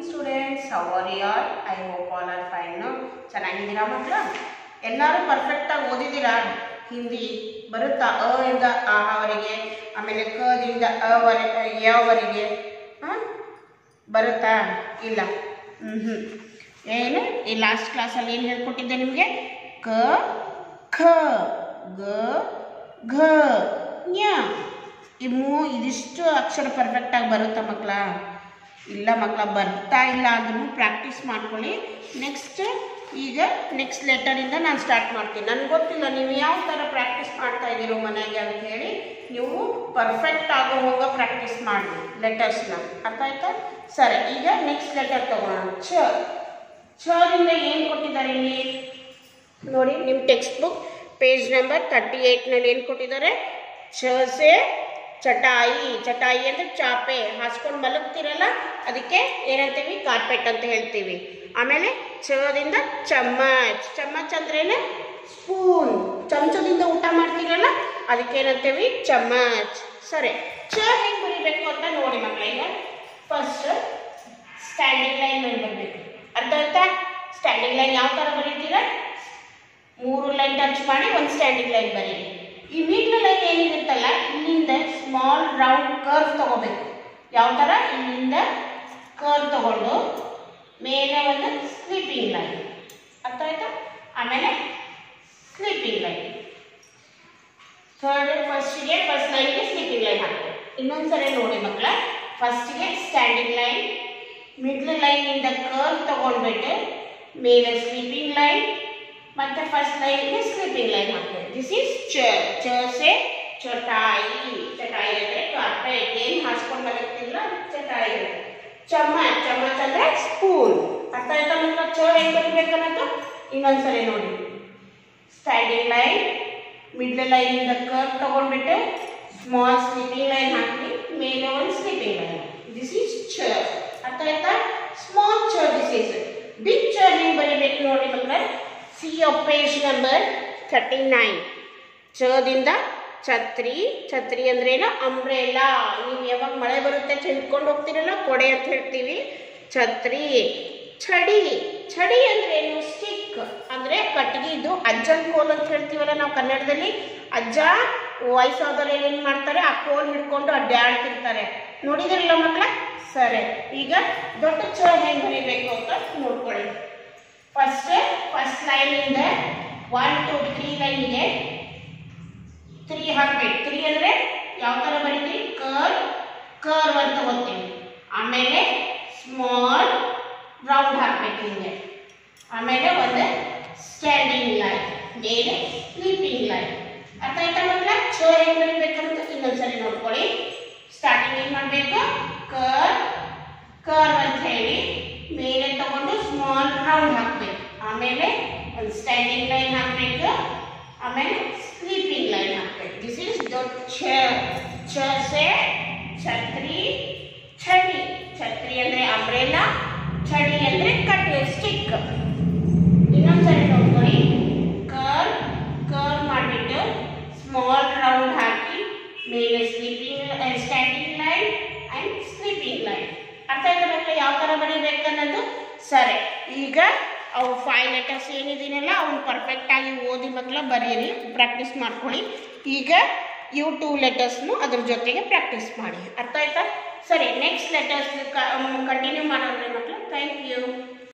students how are you all I hope all are fine ಚೆನ್ನಾಗಿದ್ದೀರಾ ಮಕ್ಕಳ ಎಲ್ಲರೂ ಪರ್ಫೆಕ್ಟಾಗಿ ಓದಿದ್ದೀರಾ ಹಿಂದಿ ಬರುತ್ತಾ ಅ ಇಂದ ಆವರೆಗೆ ಆಮೇಲೆ ಕದಿಂದ ಅವರೆ ಯಾವರೆಗೆ ಹಾಂ ಬರುತ್ತಾ ಇಲ್ಲ ಹ್ಞೂ ಏನು ಈ ಲಾಸ್ಟ್ ಕ್ಲಾಸಲ್ಲಿ ಏನು ಹೇಳ್ಕೊಟ್ಟಿದ್ದೆ ನಿಮಗೆ ಕ ಖ ಗ ಘ ಞ ಈ ಮೂ ಇದಿಷ್ಟು ಅಕ್ಷರ ಪರ್ಫೆಕ್ಟಾಗಿ ಬರುತ್ತಾ ಮಕ್ಕಳ ಇಲ್ಲ ಮಕ್ಕಳ ಬರ್ತಾ ಇಲ್ಲ ಅಂದ್ರೂ ಪ್ರಾಕ್ಟೀಸ್ ಮಾಡ್ಕೊಳ್ಳಿ ನೆಕ್ಸ್ಟ್ ಈಗ ನೆಕ್ಸ್ಟ್ ಲೆಟರಿಂದ ನಾನು ಸ್ಟಾರ್ಟ್ ಮಾಡ್ತೀನಿ ನನಗೆ ಗೊತ್ತಿಲ್ಲ ನೀವು ಯಾವ ಥರ ಪ್ರಾಕ್ಟೀಸ್ ಮಾಡ್ತಾ ಇದ್ದೀರೋ ಮನೆಗೆ ಅಂತ ಹೇಳಿ ನೀವು ಪರ್ಫೆಕ್ಟ್ ಆಗೋ ಹೋಗೋ ಪ್ರಾಕ್ಟೀಸ್ ಮಾಡಿ ಲೆಟರ್ಸ್ನ ಅರ್ಥ ಆಯ್ತಾ ಸರಿ ಈಗ ನೆಕ್ಸ್ಟ್ ಲೆಟರ್ ತಗೋಣ ಛ ಛದಿಂದ ಏನು ಕೊಟ್ಟಿದ್ದಾರೆ ಇಲ್ಲಿ ನೋಡಿ ನಿಮ್ಮ text book page number thirty ಏಯ್ಟ್ನಲ್ಲಿ ಏನು ಕೊಟ್ಟಿದ್ದಾರೆ ಛ ಸೆ ಚಟಾಯಿ ಚಟಾಯಿ ಅಂದರೆ ಚಾಪೆ ಹಾಸ್ಕೊಂಡು ಮಲಗ್ತಿರಲ್ಲ ಅದಕ್ಕೆ ಏನಂತೀವಿ ಕಾರ್ಪೆಟ್ ಅಂತ ಹೇಳ್ತೀವಿ ಆಮೇಲೆ ಛದಿಂದ ಚಮ್ಮಚ್ ಚಮ್ಮಚ್ ಅಂದ್ರೇನು ಸ್ಪೂನ್ ಚಮಚದಿಂದ ಊಟ ಮಾಡ್ತೀರಲ್ಲ ಅದಕ್ಕೇನಂತೀವಿ ಚಮ್ಮಚ್ ಸರಿ ಚ ಹೆಂಗೆ ಬರೀಬೇಕು ಅಂತ ನೋಡಿ ಮಕ್ಕಳಿಗೆ ಫಸ್ಟ್ ಸ್ಟ್ಯಾಂಡಿಂಗ್ ಲೈನ್ ಮೇಲೆ ಬರಬೇಕು ಅರ್ಥ ಆಯ್ತಾ ಸ್ಟ್ಯಾಂಡಿಂಗ್ ಲೈನ್ ಯಾವ ಥರ ಬರೀತೀರಾ ಮೂರು ಲೈನ್ ಟಚ್ ಮಾಡಿ ಒಂದು ಸ್ಟ್ಯಾಂಡಿಂಗ್ ಲೈನ್ ಬರೀರಿ ಈ ಮಿಡ್ಲ್ ಲೈನ್ ಏನಿರುತ್ತಲ್ಲ ಇಲ್ಲಿಂದ ಸ್ಮಾಲ್ ರೌಂಡ್ ಕರ್ವ್ ತಗೋಬೇಕು ಯಾವ ಥರ ಇಲ್ಲಿಂದ ಕರ್ವ್ ತಗೊಂಡು ಮೇಲೆ ಒಂದು ಸ್ಲೀಪಿಂಗ್ ಲೈನ್ ಅರ್ಥ ಆಯ್ತಾ ಆಮೇಲೆ ಸ್ಲೀಪಿಂಗ್ ಲೈನ್ ಥರ್ಡ್ ಫಸ್ಟಿಗೆ ಫಸ್ಟ್ ಲೈನ್ಗೆ ಸ್ಲೀಪಿಂಗ್ ಲೈನ್ ಹಾಕಬೇಕು ಇನ್ನೊಂದ್ಸರಿ ನೋಡಿ ಮಕ್ಕಳ ಫಸ್ಟಿಗೆ ಸ್ಟ್ಯಾಂಡಿಂಗ್ ಲೈನ್ ಮಿಡ್ಲ್ ಲೈನಿಂದ ಕರ್ವ್ ತಗೊಂಡ್ಬಿಟ್ಟು ಮೇಲೆ ಸ್ಲೀಪಿಂಗ್ ಲೈನ್ ಮತ್ತೆ ಫಸ್ಟ್ ಲೈನ್ಗೆ ಸ್ಲೀಪಿಂಗ್ ಲೈನ್ ಹಾಕ್ಬೇಕು ದಿಸ್ ಈಸ್ ಚ ಚ ಸೆ ಚಟಾಯಿ ಚಟಾಯಿ ಅಂದರೆ ಕಾರ್ಪೆಟ್ ಏನು ಹಾಸ್ಕೊಂಡು ಮಲಗ್ತಿಲ್ಲ ಚಟಾಯಿ ಅಂದರೆ ಚಮಚ್ ಚಮಚ್ ಅಂದರೆ ಸ್ಪೂನ್ ಅರ್ಥ ಆಯ್ತಾ ಮಕ್ಕಳ ಚ ಹೆಂಗೆ ಬರಿಬೇಕನ್ನೋದು ಇನ್ನೊಂದ್ಸರಿ ನೋಡಿ ಸ್ಟ್ಯಾಂಡಿಂಗ್ ಲೈನ್ ಮಿಡ್ಲ್ ಲೈನಿಂದ ಕರ್ವ್ ತಗೊಂಡ್ಬಿಟ್ಟು ಸ್ಮಾಲ್ ಸ್ಲೀಪಿಂಗ್ ಲೈನ್ ಹಾಕಿ ಮೇಲೆ ಒಂದು ಸ್ಲೀಪಿಂಗ್ ಲೈನ್ ದಿಸ್ ಈಸ್ ಚ ಅರ್ಥ ಆಯ್ತಾ ಸ್ಮಾಲ್ ಚ ದಿಸ್ ಈಸ್ ಬಿಗ್ ಚ ಹೆಂಗೆ ಬರಿಬೇಕು ನೋಡಿ ಮಕ್ಕಳ C of page number thirty nine ಚದಿಂದ ಛತ್ರಿ ಛತ್ರಿ ಅಂದ್ರೇನು ಅಂಬ್ರೆಲಾ ನೀವು ಯಾವಾಗ ಮಳೆ ಬರುತ್ತೆ ಹಿಡ್ಕೊಂಡು ಹೋಗ್ತಿರಲ್ಲ ಕೊಡೆ ಅಂತ ಹೇಳ್ತೀವಿ ಛತ್ರಿ ಛಡಿ ಛಡಿ ಅಂದ್ರೇನು ಸ್ಟಿಕ್ ಅಂದರೆ ಕಟ್ಟಿಗೆದು ಅಜ್ಜನ ಕೋಲ್ ಅಂತ ಹೇಳ್ತೀವಲ್ಲ ನಾವು ಕನ್ನಡದಲ್ಲಿ ಅಜ್ಜ ವಯಸ್ಸಾದವ್ರು ಏನೇನು ಮಾಡ್ತಾರೆ ಆ ಕೋಲ್ ಹಿಡ್ಕೊಂಡು ಅಡ್ಡಾಡ್ತಿರ್ತಾರೆ ನೋಡಿದಿರಲ್ಲ ಮಕ್ಕಳ ಸರಿ ಈಗ ದೊಡ್ಡ ಚ ಹೆಂಗೆ ಬರೀಬೇಕು ಅಂತ ನೋಡ್ಕೊಳ್ಳಿ ಫಸ್ಟ್ ಫಸ್ಟ್ ಲೈನಿಂದ ಒನ್ ಟು ತ್ರೀ ಲೈನಿಗೆ ತ್ರೀ ಹಾಕ್ಬೇಕು ತ್ರೀ ಅಂದರೆ ಯಾವ ಥರ ಬರೀತೀವಿ ಕರ್ವ್ ಕರ್ವ್ ಅಂತ ಓದ್ತೀವಿ ಆಮೇಲೆ ಸ್ಮಾಲ್ ರೌಂಡ್ ಹಾಕ್ಬೇಕು ಹಿಂಗೆ ಆಮೇಲೆ ಒಂದು ಸ್ಟ್ಯಾಂಡಿಂಗ್ ಲೈನ್ ಮೇಲೆ ಸ್ಲೀಪಿಂಗ್ ಲೈನ್ ಅರ್ಥ ಆಯ್ತಾ ಮಕ್ಕಳ ಚ ಹೆಂಗೆ ಬರೀಬೇಕಂತ ಇನ್ನೊಂದ್ಸರಿ ನೋಡ್ಕೊಳ್ಳಿ ಸ್ಟಾರ್ಟಿಂಗ್ ಏನು ಮಾಡಬೇಕು ಕರ್ವ್ ಕರ್ವ್ ಅಂತ ಹೇಳಿ ಮೇಲೆ ತಗೊಂಡು ಸ್ಮಾಲ್ ರೌಂಡ್ ಹಾಕ್ಬೇಕು ಆಮೇಲೆ ಒಂದು ಸ್ಟ್ಯಾಂಡಿಂಗ್ ಲೈನ್ ಹಾಕಬೇಕು ಆಮೇಲೆ ಸ್ಲೀಪಿಂಗ್ ಲೈನ್ ಹಾಕ್ಬೇಕು ದಿಸ್ ಈಸ್ ದೊಡ್ಡ ಛ ಛ ಸೆ ಛತ್ರಿ ಛಡಿ ಛತ್ರಿ ಅಂದರೆ ಅಂಬ್ರೆಲಾ ಛಡಿ ಅಂದರೆ ಕಟ್ ಸ್ಟಿಕ್ ಇನ್ನೊಂದ್ಸರಿ ನೋಡ್ಕೊಳ್ಳಿ ಕರ್ ಕರ್ ಮಾಡಿಬಿಟ್ಟು ಸ್ಮಾಲ್ ರೌಂಡ್ ಹಾಕಿ ಮೇಲೆ sleeping standing line and sleeping line ಅರ್ಥ ಆಯ್ತಾ ಮಕ್ಕಳು ಯಾವ ಥರ ಬರೀಬೇಕನ್ನೋದು ಸರಿ ಈಗ ಅವು ಫೈವ್ ಲೆಟರ್ಸ್ ಏನಿದೀನಲ್ಲ ಅವ್ನು ಪರ್ಫೆಕ್ಟಾಗಿ ಓದಿ ಮಕ್ಕಳ ಬರೀರಿ ಪ್ರಾಕ್ಟೀಸ್ ಮಾಡ್ಕೊಳ್ಳಿ ಈಗ ಇವು ಟೂ ಲೆಟರ್ಸ್ನು ಅದ್ರ ಜೊತೆಗೆ ಪ್ರಾಕ್ಟೀಸ್ ಮಾಡಿ ಅರ್ಥ ಆಯ್ತಾ ಸರಿ ನೆಕ್ಸ್ಟ್ ಲೆಟರ್ಸ್ ಕಂಟಿನ್ಯೂ ಮಾಡೋಣ ಮಕ್ಕಳು ಥ್ಯಾಂಕ್ ಯು